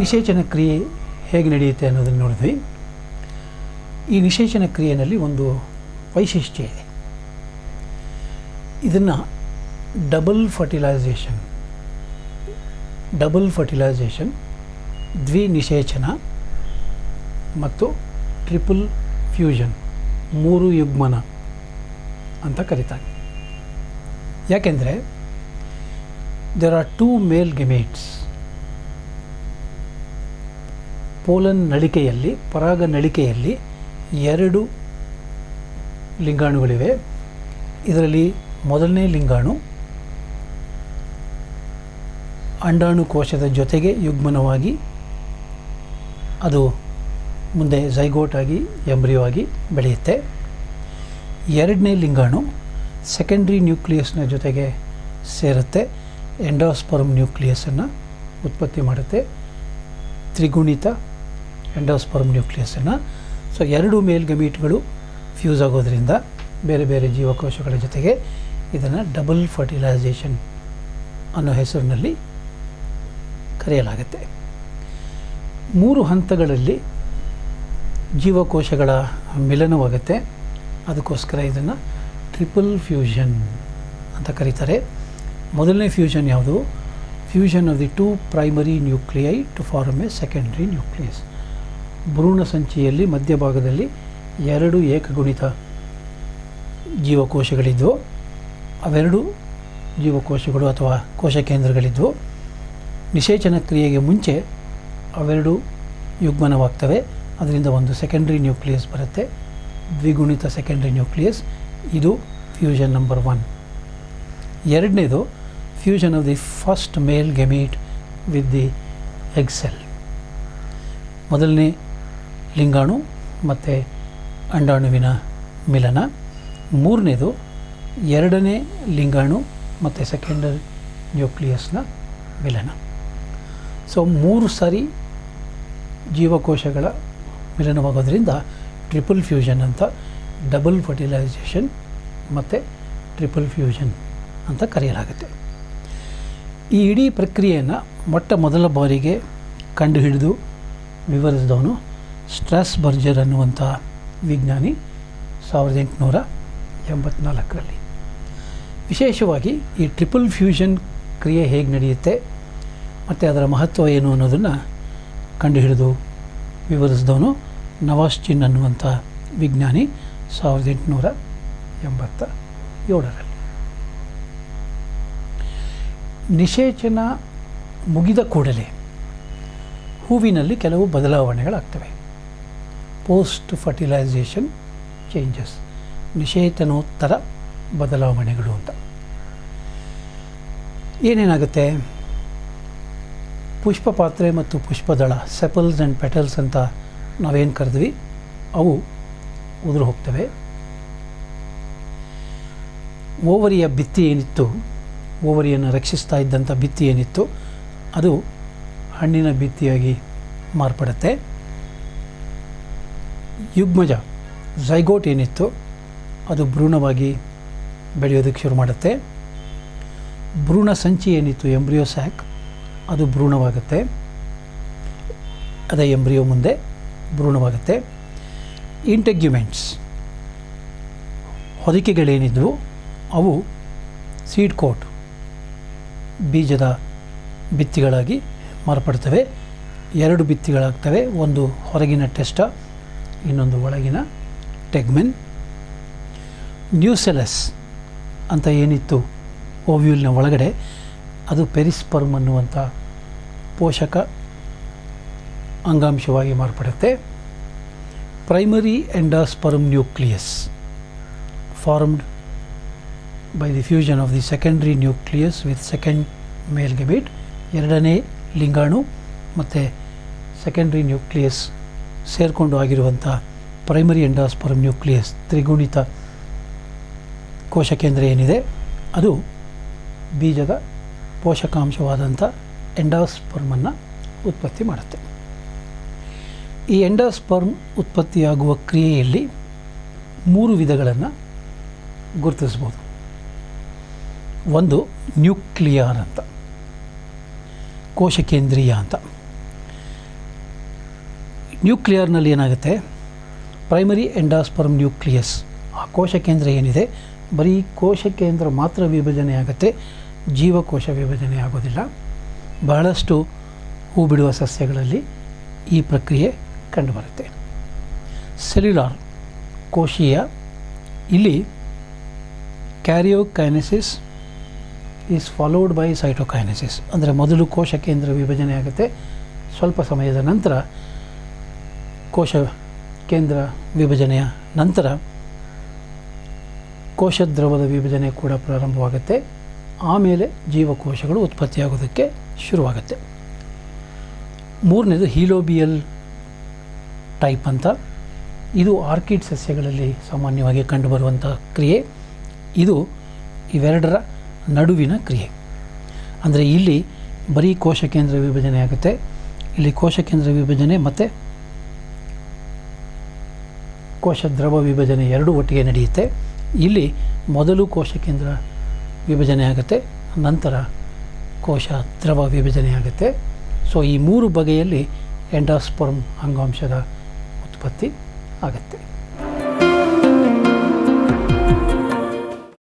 ನಿಷೇಚನ ಕ್ರಿಯೆ ಹೇಗೆ ನಡೆಯುತ್ತೆ ಅನ್ನೋದನ್ನು ನೋಡಿದ್ವಿ ಈ ನಿಷೇಚನ ಕ್ರಿಯೆಯಲ್ಲಿ ಒಂದು ವೈಶಿಷ್ಟ್ಯ ಇದೆ ಇದನ್ನು ಡಬಲ್ ಫರ್ಟಿಲೈಸೇಷನ್ ಡಬಲ್ ಫರ್ಟಿಲೈಸೇಷನ್ ದ್ವಿನಿಷೇಚನ ಮತ್ತು ಟ್ರಿಪಲ್ ಫ್ಯೂಷನ್ ಮೂರು ಯುಗ್ಮನ ಅಂತ ಕರೀತಾರೆ ಯಾಕೆಂದರೆ there are two male gametes pollen ನಳಿಕೆಯಲ್ಲಿ ಪರಾಗ ನಳಿಕೆಯಲ್ಲಿ ಎರಡು ಲಿಂಗಾಣುಗಳಿವೆ ಇದರಲ್ಲಿ ಮೊದಲನೇ ಲಿಂಗಾಣು ಅಂಡಾಣು ಕೋಶದ ಜೊತೆಗೆ ಯುಗ್ಮನವಾಗಿ ಅದು ಮುಂದೆ ಝೈಗೋಟ್ ಆಗಿ ಎಂಬ್ರಿಯೋ ಆಗಿ ಬೆಳೆಯುತ್ತೆ ಎರಡನೇ ಲಿಂಗಾಣು ಸೆಕೆಂಡ್ರಿ ನ್ಯೂಕ್ಲಿಯಸ್ನ ಜೊತೆಗೆ ಸೇರುತ್ತೆ ಎಂಡೋಸ್ಪರ್ಮ್ ನ್ಯೂಕ್ಲಿಯಸನ್ನು ಉತ್ಪತ್ತಿ ಮಾಡುತ್ತೆ ತ್ರಿಗುಣಿತ ಎಂಡೋಸ್ಪರ್ಮ್ ನ್ಯೂಕ್ಲಿಯಸನ್ನು ಸೊ ಎರಡು ಮೇಲ್ಗಮೀಟ್ಗಳು ಫ್ಯೂಸ್ ಆಗೋದ್ರಿಂದ ಬೇರೆ ಬೇರೆ ಜೀವಕೋಶಗಳ ಜೊತೆಗೆ ಇದನ್ನು ಡಬಲ್ ಫರ್ಟಿಲೈಸೇಷನ್ ಅನ್ನೋ ಹೆಸರಿನಲ್ಲಿ ಕರೆಯಲಾಗುತ್ತೆ ಮೂರು ಹಂತಗಳಲ್ಲಿ ಜೀವಕೋಶಗಳ ಮಿಲನವಾಗುತ್ತೆ ಅದಕ್ಕೋಸ್ಕರ ಇದನ್ನು ಟ್ರಿಪಲ್ ಫ್ಯೂಷನ್ ಅಂತ ಕರೀತಾರೆ ಮೊದಲನೇ ಫ್ಯೂಷನ್ ಯಾವುದು fusion of the two primary nuclei to form a secondary nucleus ಭ್ರೂಣ ಸಂಚಿಯಲ್ಲಿ ಮಧ್ಯಭಾಗದಲ್ಲಿ ಎರಡು ಏಕಗುಣಿತ ಜೀವಕೋಶಗಳಿದ್ವು ಅವೆರಡು ಜೀವಕೋಶಗಳು ಅಥವಾ ಕೋಶ ಕೇಂದ್ರಗಳಿದ್ವು ನಿಷೇಚನ ಕ್ರಿಯೆಗೆ ಮುಂಚೆ ಅವೆರಡು ಯುಗ್ಮನವಾಗ್ತವೆ ಅದರಿಂದ ಒಂದು ಸೆಕೆಂಡ್ರಿ ನ್ಯೂಕ್ಲಿಯಸ್ ಬರುತ್ತೆ ದ್ವಿಗುಣಿತ ಸೆಕೆಂಡ್ರಿ ನ್ಯೂಕ್ಲಿಯಸ್ ಇದು ಫ್ಯೂಷನ್ ನಂಬರ್ ಒನ್ ಎರಡನೇದು fusion of the first male gamete with the egg cell ಮೊದಲನೇ ಲಿಂಗಾಣು ಮತ್ತು ಅಂಡಾಣುವಿನ ಮಿಲನ ಮೂರನೇದು ಎರಡನೇ ಲಿಂಗಾಣು ಮತ್ತು ಸೆಕೆಂಡರಿ ನ್ಯೂಕ್ಲಿಯಸ್ನ ಮಿಲನ ಸೊ ಮೂರು ಸಾರಿ ಜೀವಕೋಶಗಳ ಮಿಲನವಾಗೋದ್ರಿಂದ ಟ್ರಿಪಲ್ ಫ್ಯೂಷನ್ ಅಂತ ಡಬಲ್ ಫರ್ಟಿಲೈಸೇಷನ್ ಮತ್ತು ಟ್ರಿಪಲ್ ಫ್ಯೂಷನ್ ಅಂತ ಕರೆಯಲಾಗುತ್ತೆ ಈ ಇಡೀ ಪ್ರಕ್ರಿಯೆಯನ್ನು ಮೊಟ್ಟ ಮೊದಲ ಬಾರಿಗೆ ಕಂಡುಹಿಡಿದು ವಿವರಿಸಿದವನು ಸ್ಟ್ರಾಸ್ ಬರ್ಜರ್ ಅನ್ನುವಂಥ ವಿಜ್ಞಾನಿ ಸಾವಿರದ ಎಂಟುನೂರ ಎಂಬತ್ನಾಲ್ಕರಲ್ಲಿ ವಿಶೇಷವಾಗಿ ಈ ಟ್ರಿಪಲ್ ಫ್ಯೂಷನ್ ಕ್ರಿಯೆ ಹೇಗೆ ನಡೆಯುತ್ತೆ ಮತ್ತು ಅದರ ಮಹತ್ವ ಏನು ಅನ್ನೋದನ್ನು ಕಂಡುಹಿಡಿದು ವಿವರಿಸಿದವನು ನವಾಸ್ಚಿನ್ ಅನ್ನುವಂಥ ವಿಜ್ಞಾನಿ ಸಾವಿರದ ಎಂಟುನೂರ ಎಂಬತ್ತ ಏಳರಲ್ಲಿ ನಿಷೇಚನ ಮುಗಿದ ಕೂಡಲೇ ಹೂವಿನಲ್ಲಿ ಕೆಲವು ಬದಲಾವಣೆಗಳಾಗ್ತವೆ ಪೋಸ್ಟ್ ಫರ್ಟಿಲೈಸೇಷನ್ ಚೇಂಜಸ್ ನಿಷೇಚನೋತ್ತರ ಬದಲಾವಣೆಗಳು ಅಂತ ಏನೇನಾಗುತ್ತೆ ಪುಷ್ಪ ಪಾತ್ರೆ ಮತ್ತು ಪುಷ್ಪದಳ ಸೆಪಲ್ಸ್ ಆ್ಯಂಡ್ ಪೆಟಲ್ಸ್ ಅಂತ ನಾವೇನು ಕರೆದ್ವಿ ಅವು ಉದುರು ಹೋಗ್ತವೆ ಓವರಿಯ ಭಿತ್ತಿ ಏನಿತ್ತು ಓವರಿಯನ್ನು ರಕ್ಷಿಸ್ತಾ ಇದ್ದಂಥ ಭಿತ್ತಿ ಏನಿತ್ತು ಅದು ಹಣ್ಣಿನ ಭಿತ್ತಿಯಾಗಿ ಮಾರ್ಪಡುತ್ತೆ ಯುಗ್ಮಜ ಝೈಗೋಟ್ ಏನಿತ್ತು ಅದು ಭ್ರೂಣವಾಗಿ ಬೆಳೆಯೋದಕ್ಕೆ ಶುರು ಮಾಡುತ್ತೆ ಭ್ರೂಣ ಸಂಚಿ ಏನಿತ್ತು ಎಂಬ್ರಿಯೋ ಸ್ಯಾಕ್ ಅದು ಭ್ರೂಣವಾಗುತ್ತೆ ಅದೇ ಎಂಬ್ರಿಯೋ ಮುಂದೆ ಭ್ರೂಣವಾಗುತ್ತೆ ಇಂಟೆಗ್ಯುಮೆಂಟ್ಸ್ ಹೊದಿಕೆಗಳೇನಿದ್ವು ಅವು ಸೀಡ್ ಕೋಟ್ ಬೀಜದ ಬಿತ್ತಿಗಳಾಗಿ ಮಾರ್ಪಡ್ತವೆ ಎರಡು ಬಿತ್ತಿಗಳಾಗ್ತವೆ ಒಂದು ಹೊರಗಿನ ಟೆಸ್ಟ ಇನ್ನೊಂದು ಒಳಗಿನ ಟೆಗ್ಮೆನ್ ನ್ಯೂಸೆಲಸ್ ಅಂತ ಏನಿತ್ತು ಓವ್ಯೂಲ್ನ ಒಳಗಡೆ ಅದು ಪೆರಿಸ್ಪರ್ಮ್ ಅನ್ನುವಂಥ ಪೋಷಕ ಅಂಗಾಂಶವಾಗಿ ಮಾರ್ಪಡುತ್ತೆ primary endosperm nucleus formed by the fusion of the secondary nucleus with second male gamete ಎರಡನೇ ಲಿಂಗಾಣು ಮತ್ತು ಸೆಕೆಂಡ್ರಿ ನ್ಯೂಕ್ಲಿಯಸ್ ಸೇರಿಕೊಂಡು ಆಗಿರುವಂಥ ಪ್ರೈಮರಿ ಎಂಡಾಸ್ಪರ್ಮ್ ನ್ಯೂಕ್ಲಿಯಸ್ ತ್ರಿಗುಣಿತ ಕೋಶಕೇಂದ್ರ ಏನಿದೆ ಅದು ಬೀಜದ ಪೋಷಕಾಂಶವಾದಂಥ ಎಂಡಾಸ್ಪರ್ಮನ್ನು ಉತ್ಪತ್ತಿ ಮಾಡುತ್ತೆ ಈ ಎಂಡಾಸ್ಪರ್ಮ್ ಉತ್ಪತ್ತಿಯಾಗುವ ಕ್ರಿಯೆಯಲ್ಲಿ ಮೂರು ವಿಧಗಳನ್ನು ಗುರುತಿಸ್ಬೋದು ಒಂದು ನ್ಯೂಕ್ಲಿಯಾರ್ ಅಂತ ಕೋಶಕೇಂದ್ರೀಯ ಅಂತ ನ್ಯೂಕ್ಲಿಯರ್ನಲ್ಲಿ ಏನಾಗುತ್ತೆ ಪ್ರೈಮರಿ ಎಂಡಾಸ್ಪರ್ಮ್ ನ್ಯೂಕ್ಲಿಯಸ್ ಆ ಕೋಶ ಕೇಂದ್ರ ಏನಿದೆ ಬರೀ ಕೋಶ ಕೇಂದ್ರ ಮಾತ್ರ ವಿಭಜನೆ ಆಗುತ್ತೆ ಜೀವಕೋಶ ವಿಭಜನೆ ಆಗೋದಿಲ್ಲ ಬಹಳಷ್ಟು ಹೂ ಬಿಡುವ ಸಸ್ಯಗಳಲ್ಲಿ ಈ ಪ್ರಕ್ರಿಯೆ ಕಂಡುಬರುತ್ತೆ ಸೆಲ್ಯುಲಾರ್ ಕೋಶೀಯ ಇಲ್ಲಿ karyokinesis is followed by cytokinesis ಅಂದರೆ ಮೊದಲು ಕೋಶ ಕೇಂದ್ರ ವಿಭಜನೆ ಆಗುತ್ತೆ ಸ್ವಲ್ಪ ಸಮಯದ ನಂತರ ಕೋಶ ಕೇಂದ್ರ ವಿಭಜನೆಯ ನಂತರ ಕೋಶ ದ್ರವದ ವಿಭಜನೆ ಕೂಡ ಪ್ರಾರಂಭವಾಗುತ್ತೆ ಆಮೇಲೆ ಜೀವಕೋಶಗಳು ಉತ್ಪತ್ತಿಯಾಗೋದಕ್ಕೆ ಶುರುವಾಗುತ್ತೆ ಮೂರನೇದು ಹೀಲೋಬಿಯಲ್ ಟೈಪ್ ಅಂತ ಇದು ಆರ್ಕಿಡ್ ಸಸ್ಯಗಳಲ್ಲಿ ಸಾಮಾನ್ಯವಾಗಿ ಕಂಡುಬರುವಂಥ ಕ್ರಿಯೆ ಇದು ಇವೆರಡರ ನಡುವಿನ ಕ್ರಿಯೆ ಅಂದರೆ ಇಲ್ಲಿ ಬರೀ ಕೋಶ ಕೇಂದ್ರ ವಿಭಜನೆ ಆಗುತ್ತೆ ಇಲ್ಲಿ ಕೋಶ ಕೇಂದ್ರ ವಿಭಜನೆ ಮತ್ತು ಕೋಶ ದ್ರವ ವಿಭಜನೆ ಎರಡೂ ಒಟ್ಟಿಗೆ ನಡೆಯುತ್ತೆ ಇಲ್ಲಿ ಮೊದಲು ಕೋಶ ಕೇಂದ್ರ ವಿಭಜನೆ ಆಗುತ್ತೆ ನಂತರ ಕೋಶ ದ್ರವ ವಿಭಜನೆ ಆಗುತ್ತೆ ಸೊ ಈ ಮೂರು ಬಗೆಯಲ್ಲಿ ಎಂಡಾಸ್ಪರ್ಮ್ ಅಂಗಾಂಶದ ಉತ್ಪತ್ತಿ ಆಗುತ್ತೆ